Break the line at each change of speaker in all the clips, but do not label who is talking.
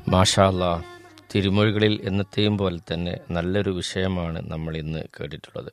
മാഷാല്ല തിരുമൊഴികളിൽ എന്നത്തെയും പോലെ തന്നെ നല്ലൊരു വിഷയമാണ് നമ്മൾ ഇന്ന് കേട്ടിട്ടുള്ളത്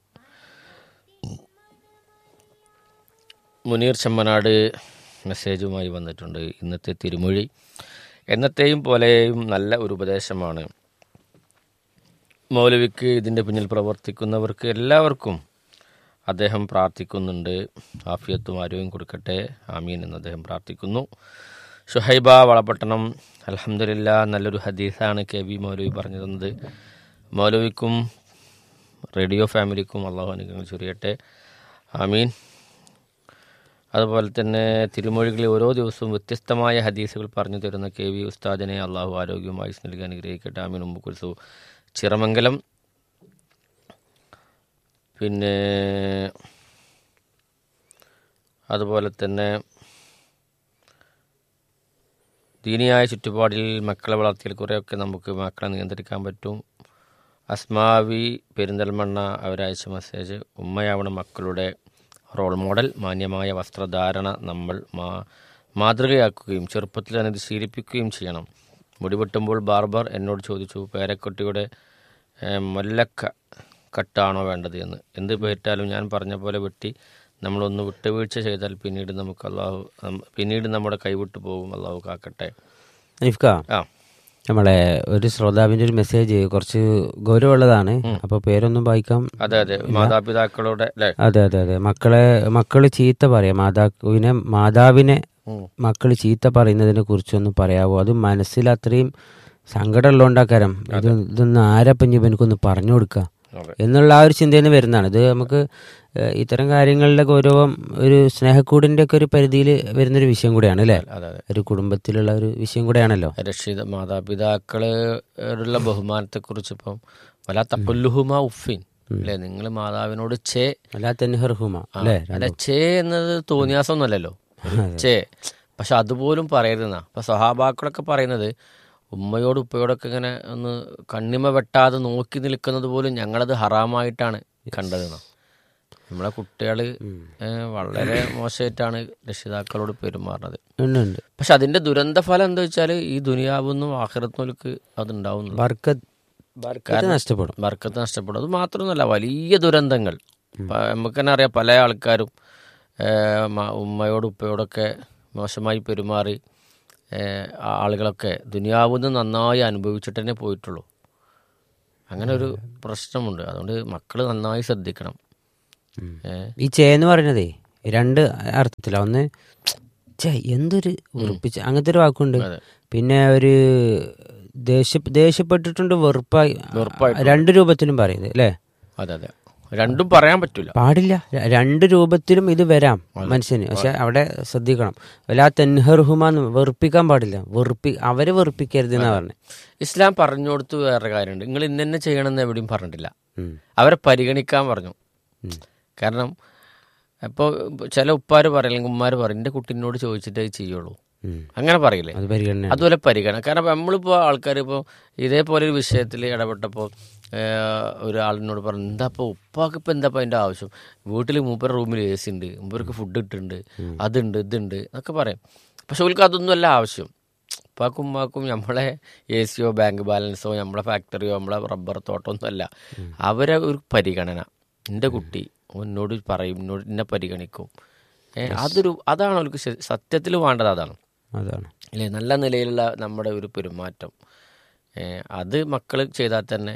മുനീർ ചെമ്മനാട് മെസ്സേജുമായി വന്നിട്ടുണ്ട് ഇന്നത്തെ തിരുമൊഴി എന്നത്തെയും പോലെയും നല്ല ഒരു ഉപദേശമാണ് മൗലവിക്ക് ഇതിൻ്റെ പിന്നിൽ പ്രവർത്തിക്കുന്നവർക്ക് എല്ലാവർക്കും അദ്ദേഹം പ്രാർത്ഥിക്കുന്നുണ്ട് ആഫിയത്തും ആരോഗ്യം കൊടുക്കട്ടെ ആമീൻ എന്ന് അദ്ദേഹം പ്രാർത്ഥിക്കുന്നു ഷുഹൈബ വളപട്ടണം അലഹമില്ല നല്ലൊരു ഹദീസാണ് കെ വി മൗലവി പറഞ്ഞു തന്നത് മൗലവിക്കും റേഡിയോ ഫാമിലിക്കും അള്ളാഹു അനുഗ്രഹങ്ങൾ ചൊരിയട്ടെ ആമീൻ അതുപോലെ തന്നെ തിരുമൊഴികളിൽ ഓരോ ദിവസവും വ്യത്യസ്തമായ ഹദീസുകൾ പറഞ്ഞു തരുന്ന കെ വി ഉസ്താദിനെ അള്ളാഹു ആരോഗ്യമായി നൽകി അനുഗ്രഹിക്കട്ടെ ആമീൻ ഉമ്മ കുൽസു ചിറമംഗലം പിന്നെ അതുപോലെ തന്നെ ദീനിയായ ചുറ്റുപാടിൽ മക്കളെ വളർത്തിയാൽ കുറേയൊക്കെ നമുക്ക് മക്കളെ നിയന്ത്രിക്കാൻ പറ്റും അസ്മാവി പെരിന്തൽമണ്ണ അവരയച്ച മെസ്സേജ് ഉമ്മയാവണം മക്കളുടെ റോൾ മോഡൽ മാന്യമായ വസ്ത്രധാരണ നമ്മൾ മാ മാതൃകയാക്കുകയും ചെറുപ്പത്തിൽ തന്നെ ഇത് ശീലിപ്പിക്കുകയും ചെയ്യണം മുടി വെട്ടുമ്പോൾ ബാർബർ എന്നോട് ചോദിച്ചു പേരക്കുട്ടിയുടെ ഏഹ്, മല്ലക്ക കട്ടാണോ വേണ്ടത് എന്ന് എന്ത് പേരിട്ടാലും ഞാൻ പറഞ്ഞ പോലെ വെട്ടി നമ്മളൊന്ന് വിട്ടുവീഴ്ച ചെയ്താൽ പിന്നീട് നമുക്ക് അള്ളാഹു നം- പിന്നീട് നമ്മുടെ കൈവിട്ടു പോകും അള്ളാഹു കാക്കട്ടെ
അനിഫ്ക
ആ
നമ്മളെ ഒരു ശ്രോതാവിന്റെ ഒരു മെസ്സേജ് കുറച്ച് ഗൗരവമുള്ളതാണ് അപ്പൊ പേരൊന്നും വായിക്കാം
അതെ അതെ മാതാപിതാക്കളുടെ അല്ലേ
അതെ അതെ അതെ മക്കളെ മക്കള് ചീത്ത പറയാം മാതാവിനെ മാതാവിനെ
ഉം.
മക്കള് ചീത്ത പറയുന്നതിനെ കുറിച്ചൊന്ന് പറയാവോ അത് മനസ്സിൽ അത്രയും സങ്കടമുള്ളതുകൊണ്ടാക്കാരം ഇത് ഇതൊന്ന് ആരപ്പം എനിക്കൊന്ന് പറഞ്ഞു കൊടുക്കുക
അതെ
എന്നുള്ള ആ ഒരു ചിന്തയിൽ നിന്ന് വരുന്നതാണ് ഇത് നമുക്ക് ഏഹ്, ഇത്തരം കാര്യങ്ങളുടെ ഗൗരവം ഒരു സ്നേഹക്കൂടിന്റെ ഒക്കെ ഒരു പരിധിയിൽ വരുന്നൊരു വിഷയം കൂടെയാണ് അല്ലേ
അതെ അതെ
ഒരു കുടുംബത്തിലുള്ള ഒരു വിഷയം കൂടെയാണല്ലോ
രക്ഷിത മാതാപിതാക്കളോടുള്ള ബഹുമാനത്തെക്കുറിച്ച് ഇപ്പം വല തപ്പല്ലുഹുമ ഉഫിൻ അല്ലേ നിങ്ങൾ മാതാവിനോട് ചേ
അല്ലാ തെൻഹർഹുമ അല്ലേ
അല്ല ചേ എന്നത് തോന്നിയാസമൊന്നുമല്ലല്ലോ ചേ പക്ഷെ അതുപോലും പറയരുതെന്നാ അപ്പൊ സഹാബാക്കളൊക്കെ പറയുന്നത് ഉമ്മയോട് ഉപ്പയോടൊക്കെ ഇങ്ങനെ ഒന്ന് കണ്ണിമ വെട്ടാതെ നോക്കി നിൽക്കുന്നത് പോലും ഞങ്ങളത് ഹറാമായിട്ടാണ് കണ്ടതെന്നാ നമ്മളെ കുട്ടികള് ഏഹ്, വളരെ മോശമായിട്ടാണ് രക്ഷിതാക്കളോട് പെരുമാറുന്നത്
ഉണ്ട് ഉണ്ട്
പക്ഷെ അതിന്റെ ദുരന്ത ഫലം എന്താ വെച്ചാൽ ഈ ദുനിയാവെന്നും ആഹ്റത്തിനൊലിക്ക് അതുണ്ടാവുന്നു
ബർക്കത്ത് ബർക്കത്ത് നഷ്ടപ്പെടും
ബർക്കത്ത് നഷ്ടപ്പെടും അത് മാത്രമൊന്നുമല്ല വലിയ ദുരന്തങ്ങൾ ഇപ്പം നമുക്ക് തന്നെ അറിയാം പല ആൾക്കാരും ഏഹ്, മ- ഉമ്മയോടും ഉപ്പയോടൊക്കെ മോശമായി പെരുമാറി ഏഹ്, ആ ആളുകളൊക്കെ ദുനിയാവുന്ന് നന്നായി അനുഭവിച്ചിട്ട് തന്നെ പോയിട്ടുള്ളൂ അങ്ങനെ ഒരു പ്രശ്നമുണ്ട് അതുകൊണ്ട് മക്കൾ നന്നായി ശ്രദ്ധിക്കണം ഏഹ്,
ഈ ചേ എന്ന് പറയുന്നതേ രണ്ട് അർത്ഥത്തിലാ ഒന്ന് ചേ എന്തൊരു ഉറപ്പിച്ച അങ്ങനത്തെ ഒരു വാക്കുണ്ട്
അതെ.
പിന്നെ ഒരു ദേഷ്യ ദേഷ്യപ്പെട്ടിട്ടുണ്ട് വെറുപ്പായി
വെറുപ്പായിട്ട്
രണ്ട് രൂപത്തിലും പറയുന്നത് അല്ലേ
അതെ അതെ രണ്ടും പറയാൻ പറ്റൂല
പാടില്ല ര- രണ്ട് രൂപത്തിലും ഇത് വരാം മനുഷ്യന് പക്ഷെ അവിടെ ശ്രദ്ധിക്കണം വല്ലാ തെൻഹർഹുമാന്ന് വെറുപ്പിക്കാൻ പാടില്ല വെറുപ്പി അവരെ വെറുപ്പിക്കരുത് എന്നാ പറഞ്ഞത്
ഇസ്ലാം പറഞ്ഞു കൊടുത്ത് വേറെ കാര്യമുണ്ട് നിങ്ങൾ ഇന്ന തന്നെ ചെയ്യണമെന്ന് എവിടെയും പറഞ്ഞിട്ടില്ല
ഉം.
അവരെ പരിഗണിക്കാൻ പറഞ്ഞു
ഉം.
കാരണം ഇപ്പോൾ ചില ഉപ്പാർ പറയും അല്ലെങ്കിൽ ഉമ്മാർ പറയും എൻ്റെ കുട്ടീനോട് ചോദിച്ചിട്ടേ ചെയ്യുള്ളൂ
ഉം.
അങ്ങനെ പറയില്ലേ
അത് പരിഗണന
അതുപോലെ പരിഗണന കാരണം നമ്മളിപ്പോൾ ആൾക്കാർ ഇപ്പോൾ ഇതേപോലെ ഒരു വിഷയത്തിൽ ഇടപെട്ടപ്പോൾ ഒരാളിനോട് പറഞ്ഞു എന്താ ഇപ്പോൾ ഉപ്പാക്ക് ഇപ്പോൾ എന്താ അതിൻ്റെ ആവശ്യം വീട്ടിൽ മൂപ്പരുടെ റൂമിൽ എ സി ഉണ്ട് മൂപ്പർക്ക് ഫുഡ് ഇട്ടുണ്ട് അതുണ്ട് ഇതുണ്ട് എന്നൊക്കെ പറയും പക്ഷെ അവർക്ക് അതൊന്നും അല്ല ആവശ്യം ഉപ്പാക്കും ഉമ്മാക്കും നമ്മളെ എ സിയോ ബാങ്ക് ബാലൻസോ നമ്മളെ ഫാക്ടറിയോ നമ്മളെ റബ്ബർ തോട്ടമൊന്നും അല്ല അവരെ ഒരു പരിഗണന എൻ്റെ കുട്ടി എന്നോട് പറയും എന്നോട് എന്നെ പരിഗണിക്കും ഏ, അതൊരു അതാണ് അവർക്ക് സത്യത്തിൽ വേണ്ടത് അതാണ്
അതാണ്
അല്ലേ നല്ല നിലയിലുള്ള നമ്മുടെ ഒരു പെരുമാറ്റം ഏ, അത് മക്കൾ ചെയ്താൽ തന്നെ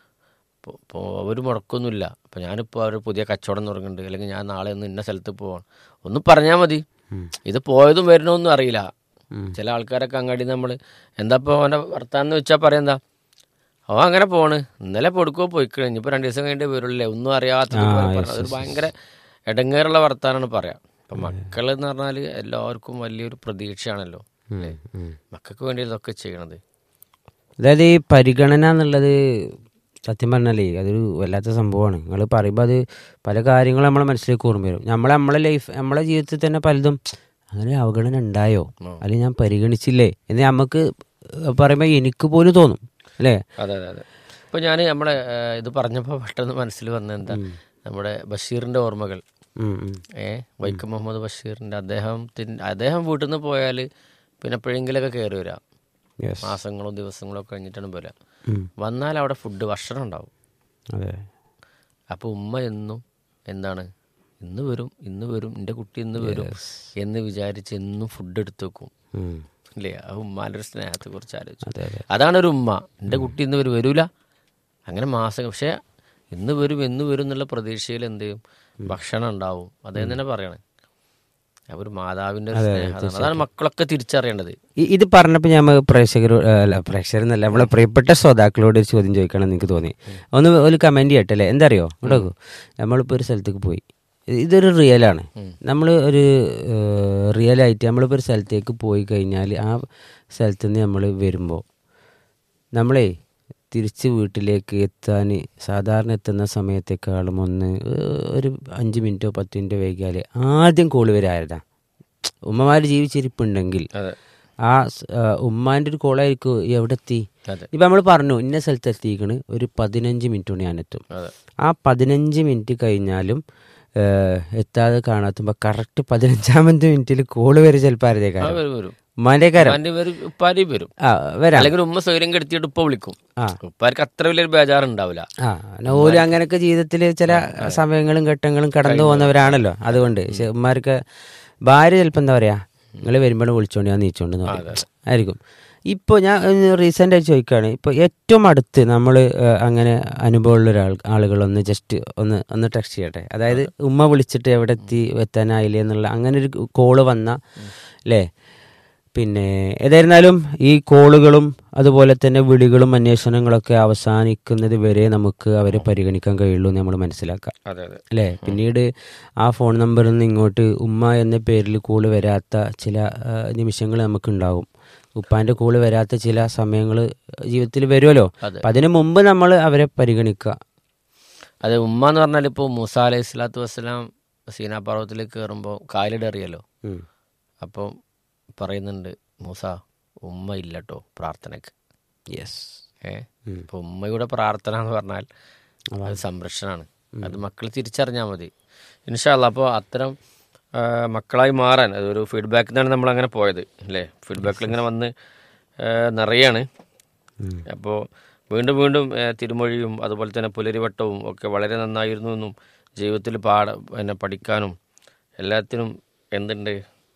ഇപ്പോൾ അവർ മുടക്കൊന്നുമില്ല അപ്പോൾ ഞാനിപ്പോൾ അവർ പുതിയ കച്ചവടം തുടങ്ങുന്നുണ്ട് അല്ലെങ്കിൽ ഞാൻ നാളെ ഒന്ന് ഇന്ന സ്ഥലത്ത് പോവാണ് ഒന്ന് പറഞ്ഞാൽ മതി ഇത് പോയതും വരണമൊന്നും അറിയില്ല ചില ആൾക്കാരൊക്കെ അങ്ങാടി നമ്മൾ എന്താ ഇപ്പോൾ അവൻ്റെ വർത്താനം വെച്ചാൽ പറയാം എന്താ അവൻ അങ്ങനെ പോണ് ഇന്നലെ പൊടുക്കോ പോയിക്കണ ഇനിയിപ്പോൾ രണ്ട് ദിവസം കഴിഞ്ഞിട്ട് വരുള്ളേ ഒന്നും അറിയാത്ത ഒരു ഭയങ്കര ഇടങ്ങേറുള്ള വർത്താനാണ് പറയാം അപ്പം മക്കൾ എന്ന് പറഞ്ഞാൽ എല്ലാവർക്കും വലിയൊരു പ്രതീക്ഷയാണല്ലോ അല്ലേ മക്കൾക്ക് വേണ്ടി ഇതൊക്കെ ചെയ്യണത്
അതായത് ഈ പരിഗണന എന്നുള്ളത് സത്യം പറഞ്ഞാലേ അതൊരു വല്ലാത്ത സംഭവമാണ് നിങ്ങൾ പറയുമ്പോൾ അത് പല കാര്യങ്ങളും നമ്മളെ മനസ്സിലേക്ക് ഓർമ്മ വരും നമ്മളെ നമ്മളെ ലൈഫ് നമ്മളെ ജീവിതത്തിൽ തന്നെ പലതും അങ്ങനെ അവഗണന ഉണ്ടായോ അല്ലെങ്കിൽ ഞാൻ പരിഗണിച്ചില്ലേ എന്ന് നമുക്ക് പറയുമ്പോൾ എനിക്ക് പോലും തോന്നും അല്ലേ
അതെ അതെ അതെ ഇപ്പോൾ ഞാൻ നമ്മളെ ഏഹ്, ഇത് പറഞ്ഞപ്പോൾ പെട്ടെന്ന് മനസ്സിൽ വന്ന എന്താ നമ്മുടെ ബഷീറിൻ്റെ ഓർമ്മകൾ
ഉം, ഉം.
ഏ വൈക്കം മുഹമ്മദ് ബഷീറിൻ്റെ അദ്ദേഹത്തിന് അദ്ദേഹം വീട്ടിൽ നിന്ന് പോയാൽ പിന്നെ എപ്പോഴെങ്കിലൊക്കെ കയറി വരാം
യെസ്
മാസങ്ങളോ ദിവസങ്ങളോ കഴിഞ്ഞിട്ടാണ് വരിക
ഉം.
വന്നാൽ അവിടെ ഫുഡ് ഭക്ഷണം ഉണ്ടാവും
അതെ
അപ്പോൾ ഉമ്മ എന്നും എന്താണ് ഇന്ന് വരും ഇന്ന് വരും എൻ്റെ കുട്ടി ഇന്ന് വരും എന്ന് വിചാരിച്ച് എന്നും ഫുഡ് എടുത്ത് വെക്കും
ഉം.
ഇല്ലേ ആ ഉമ്മാൻ്റെ ഒരു സ്നേഹത്തെ കുറിച്ച് ആലോചിച്ചു
അതെ അതെ
അതാണ് ഒരു ഉമ്മ എൻ്റെ കുട്ടി ഇന്ന് വരും വരൂല അങ്ങനെ മാസം പക്ഷേ ഇന്ന് വരും എന്ന് വരും എന്നുള്ള പ്രതീക്ഷയിൽ എന്ത് ചെയ്യും ഭക്ഷണം ഉണ്ടാവും അതേ തന്നെ പറയണേ അപ്പോൾ ഒരു മാതാവിൻ്റെ ഒരു സ്നേഹം അതാണ്. അതാണ് മക്കളൊക്കെ തിരിച്ചറിയേണ്ടത്
ഇ- ഇത് പറഞ്ഞപ്പോൾ ഞാൻ പ്രേക്ഷകർ അല്ല പ്രേക്ഷകരെന്നല്ല നമ്മളെ പ്രിയപ്പെട്ട ശ്രോതാക്കളോട് ഒരു ചോദ്യം ചോദിക്കണം എനിക്ക് തോന്നി ഒന്ന് ഒരു കമൻറ്റ് ചെയ്യട്ടെ അല്ലേ എന്താ അറിയോ ഇവിടെ നോക്കൂ നമ്മളിപ്പോൾ ഒരു സ്ഥലത്തേക്ക് പോയി ഇ- ഇതൊരു റിയലാണ് നമ്മൾ ഒരു റിയലായിട്ട് നമ്മളിപ്പോൾ ഒരു സ്ഥലത്തേക്ക് പോയി കഴിഞ്ഞാൽ ആ സ്ഥലത്ത് നിന്ന് നമ്മൾ വരുമ്പോൾ നമ്മളെ തിരിച്ച് വീട്ടിലേക്ക് എത്താൻ സാധാരണ എത്തുന്ന സമയത്തേക്കാളും ഒന്ന് ഏഹ്, ഒരു അഞ്ച് മിനിറ്റോ പത്ത് മിനിറ്റോ വൈകിയാൽ ആദ്യം കോള് വരായതാ ഉമ്മമാർ ജീവിച്ചിരിപ്പുണ്ടെങ്കിൽ
അതെ
ആ സ്- ആ, ഉമ്മാൻ്റെ ഒരു കോളായിരിക്കും എവിടെ എത്തി
അതെ
ഇപ്പം നമ്മൾ പറഞ്ഞു ഇന്ന സ്ഥലത്ത് എത്തിക്കണ് ഒരു പതിനഞ്ച് മിനിറ്റ് കൊണ്ട് ഞാൻ എത്തും
അതെ
ആ പതിനഞ്ച് മിനിറ്റ് കഴിഞ്ഞാലും ഏഹ്, എത്താതെ കാണാത്തുമ്പോൾ കറക്റ്റ് പതിനഞ്ചാമത്തെ മിനിറ്റിൽ കോള് വരെ ചിലപ്പോൾ
ആ
ആരുതേക്കാരം
വരും വരും
ഉമ്മാൻ്റെ കാരം
ഉമ്മാന്റെ വരും ഉപ്പാരി വരും
ആ വരാം
അല്ലെങ്കിൽ ഉമ്മ സ്വയം കെടുത്തിയിട്ട് ഉപ്പ വിളിക്കും
ആ
ഉപ്പാർക്ക് അത്ര വലിയൊരു ബേജാറുണ്ടാവില്ല
ആ പിന്നെ ഓല് അങ്ങനെയൊക്കെ ജീവിതത്തിൽ ചില സമയങ്ങളും ഘട്ടങ്ങളും കടന്നു പോകുന്നവരാണല്ലോ അതുകൊണ്ട് പക്ഷെ ഉമ്മാർക്ക് ഭാര്യ ചിലപ്പോൾ എന്താ പറയാ നിങ്ങൾ വരുമ്പോഴും വിളിച്ചോണ്ട് ഞാൻ നീച്ചോണ്ട് എന്ന് പറയും. ആയിരിക്കും ഇപ്പോൾ ഞാൻ റീസെൻ്റ് ആയിട്ട് ചോദിക്കുകയാണ് ഇപ്പോൾ ഏറ്റവും അടുത്ത് നമ്മൾ അങ്ങനെ അനുഭവമുള്ള ഒരാൾ ആളുകളൊന്ന് ജസ്റ്റ് ഒന്ന് ഒന്ന് ടെക്സ്റ്റ് ചെയ്യട്ടെ അതായത് ഉമ്മ വിളിച്ചിട്ട് എവിടെ എത്തി എത്താനായില്ലേ എന്നുള്ള അങ്ങനെ ഒരു കോള് വന്ന അല്ലേ പിന്നെ ഏതായിരുന്നാലും ഈ കോളുകളും അതുപോലെ തന്നെ വിളികളും അന്വേഷണങ്ങളൊക്കെ അവസാനിക്കുന്നത് വരെ നമുക്ക് അവരെ പരിഗണിക്കാൻ കഴിയുള്ളൂ എന്ന് നമ്മൾ മനസ്സിലാക്കാം
അതെ അതെ
അല്ലേ പിന്നീട് ആ ഫോൺ നമ്പറിൽ നിന്ന് ഇങ്ങോട്ട് ഉമ്മ എന്ന പേരിൽ കോള് വരാത്ത ചില നിമിഷങ്ങൾ നമുക്കുണ്ടാവും ഉപ്പാൻ്റെ കോള് വരാത്ത ചില സമയങ്ങൾ ജീവിതത്തിൽ വരുമല്ലോ
അതെ.
അപ്പം അതിനു മുമ്പ് നമ്മൾ അവരെ പരിഗണിക്കുക
അതെ ഉമ്മ എന്ന് പറഞ്ഞാൽ ഇപ്പോൾ മൂസ അലൈഹി സ്വലാത്തു വസ്സലാം സീനാ പർവ്വതത്തിലേക്ക് കയറുമ്പോൾ കാലിടറിയല്ലോ
ഉം.
അപ്പോൾ പറയുന്നുണ്ട് മൂസ ഉമ്മ ഇല്ല കേട്ടോ പ്രാർത്ഥനയ്ക്ക്
യെസ്
ഏ അപ്പോൾ ഉമ്മയുടെ പ്രാർത്ഥന എന്ന് പറഞ്ഞാൽ അത് സംരക്ഷണമാണ് അത് മക്കൾ തിരിച്ചറിഞ്ഞാൽ മതി ഇൻഷാല്ല അപ്പോൾ അത്തരം ആ, മക്കളായി മാറാൻ അതൊരു ഫീഡ്ബാക്കിൽ നിന്നാണ് നമ്മൾ അങ്ങനെ പോയത് അല്ലേ ഫീഡ്ബാക്കിൽ ഇങ്ങനെ വന്ന് ആ, നിറയാണ് അപ്പോൾ വീണ്ടും വീണ്ടും ആ, തിരുമൊഴിയും അതുപോലെ തന്നെ പുലരിവട്ടവും ഒക്കെ വളരെ നന്നായിരുന്നു എന്നും ജീവിതത്തിൽ പാട പിന്നെ പഠിക്കാനും എല്ലാത്തിനും എന്തുണ്ട്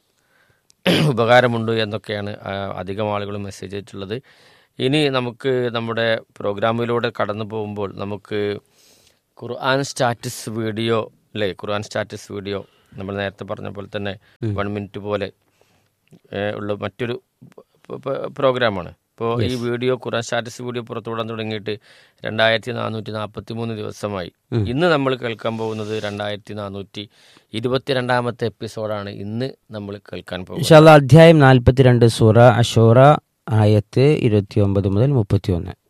ഉപകാരമുണ്ട് എന്നൊക്കെയാണ് ആ, അധികം ആളുകൾ മെസ്സേജ് ചെയ്തിട്ടുള്ളത് ഇനി നമുക്ക് നമ്മുടെ പ്രോഗ്രാമിലൂടെ കടന്നു പോകുമ്പോൾ നമുക്ക് ഖുർആൻ സ്റ്റാറ്റസ് വീഡിയോ അല്ലേ ഖുർആൻ സ്റ്റാറ്റസ് വീഡിയോ നമ്മൾ നേരത്തെ പറഞ്ഞ പോലെ തന്നെ വൺ മിനിറ്റ് പോലെ ഏ, ഉള്ള മറ്റൊരു പ- പ- പ്രോഗ്രാമാണ് ഇപ്പോൾ ഈ വീഡിയോ ഖുർആൻ സ്റ്റാറ്റസ് വീഡിയോ പുറത്തുവിടാൻ തുടങ്ങിയിട്ട് രണ്ടായിരത്തി നാനൂറ്റി നാൽപ്പത്തി മൂന്ന് ദിവസമായി ഇന്ന് നമ്മൾ കേൾക്കാൻ പോകുന്നത് രണ്ടായിരത്തി നാനൂറ്റി ഇരുപത്തിരണ്ടാമത്തെ എപ്പിസോഡാണ് ഇന്ന് നമ്മൾ കേൾക്കാൻ പോകുന്നത്
ഇൻഷാല്ല അധ്യായം നാൽപ്പത്തിരണ്ട് സൂറ അഷോറ ആയത്ത് ഇരുപത്തി ഒമ്പത് മുതൽ മുപ്പത്തി ഒന്ന്